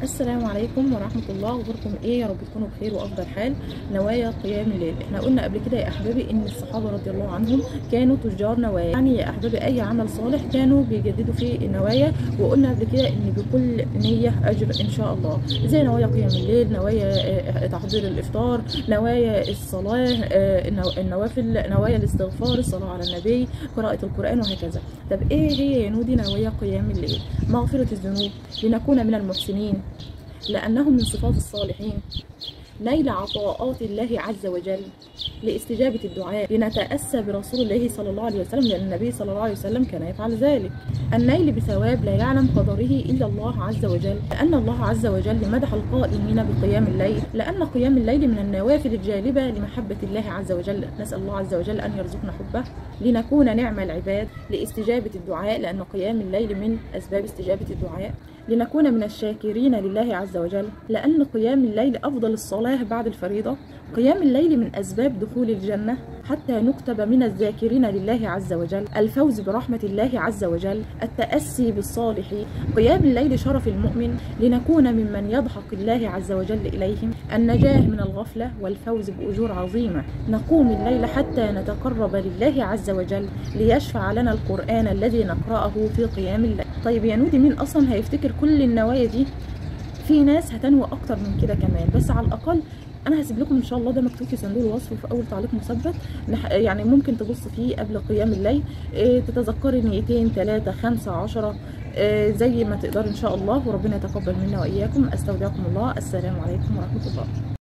السلام عليكم ورحمة الله وبركم ايه يا رب تكونوا بخير وافضل حال نوايا قيام الليل احنا قلنا قبل كده يا احبابي ان الصحابة رضي الله عنهم كانوا تجار نوايا يعني يا احبابي اي عمل صالح كانوا بيجددوا فيه النوايا وقلنا قبل كده ان بكل نية اجر ان شاء الله زي نوايا قيام الليل نوايا آه، تحضير الافطار نوايا الصلاة آه، النو- النوافل نوايا الاستغفار الصلاة على النبي قراءة القرآن وهكذا طب ايه هي يا نودي نوايا قيام الليل مغفرة الذنوب لنكون من المحسنين لأنه من صفات الصالحين نيل عطاءات الله عز وجل لاستجابة الدعاء لنتأسى برسول الله صلى الله عليه وسلم لأن النبي صلى الله عليه وسلم كان يفعل ذلك النيل بثواب لا يعلم قدره إلا الله عز وجل لأن الله عز وجل مدح القائمين بقيام الليل لأن قيام الليل من النوافل الجالبة لمحبة الله عز وجل نسأل الله عز وجل أن يرزقنا حبه لنكون نعم العباد لاستجابة الدعاء لأن قيام الليل من أسباب استجابة الدعاء لنكون من الشاكرين لله عز وجل لأن قيام الليل أفضل الصلاة بعد الفريضة قيام الليل من أسباب دخول الجنة حتى نكتب من الذاكرين لله عز وجل الفوز برحمة الله عز وجل التأسي بالصالحين قيام الليل شرف المؤمن لنكون ممن يضحك الله عز وجل إليهم النجاة من الغفلة والفوز بأجور عظيمة نقوم الليل حتى نتقرب لله عز وجل ليشفع لنا القرآن الذي نقرأه في قيام الليل طيب يا نودي مين أصلا هيفتكر كل النوايا دي في ناس هتنوى اكتر من كده كمان بس على الاقل انا هسيب لكم ان شاء الله ده مكتوب في صندوق الوصف في اول تعليق مثبت نح- يعني ممكن تبص فيه قبل قيام الليل إيه، تتذكري نيتين ثلاثة خمسة عشرة إيه، زي ما تقدر ان شاء الله وربنا يتقبل منا واياكم استودعكم الله السلام عليكم ورحمة الله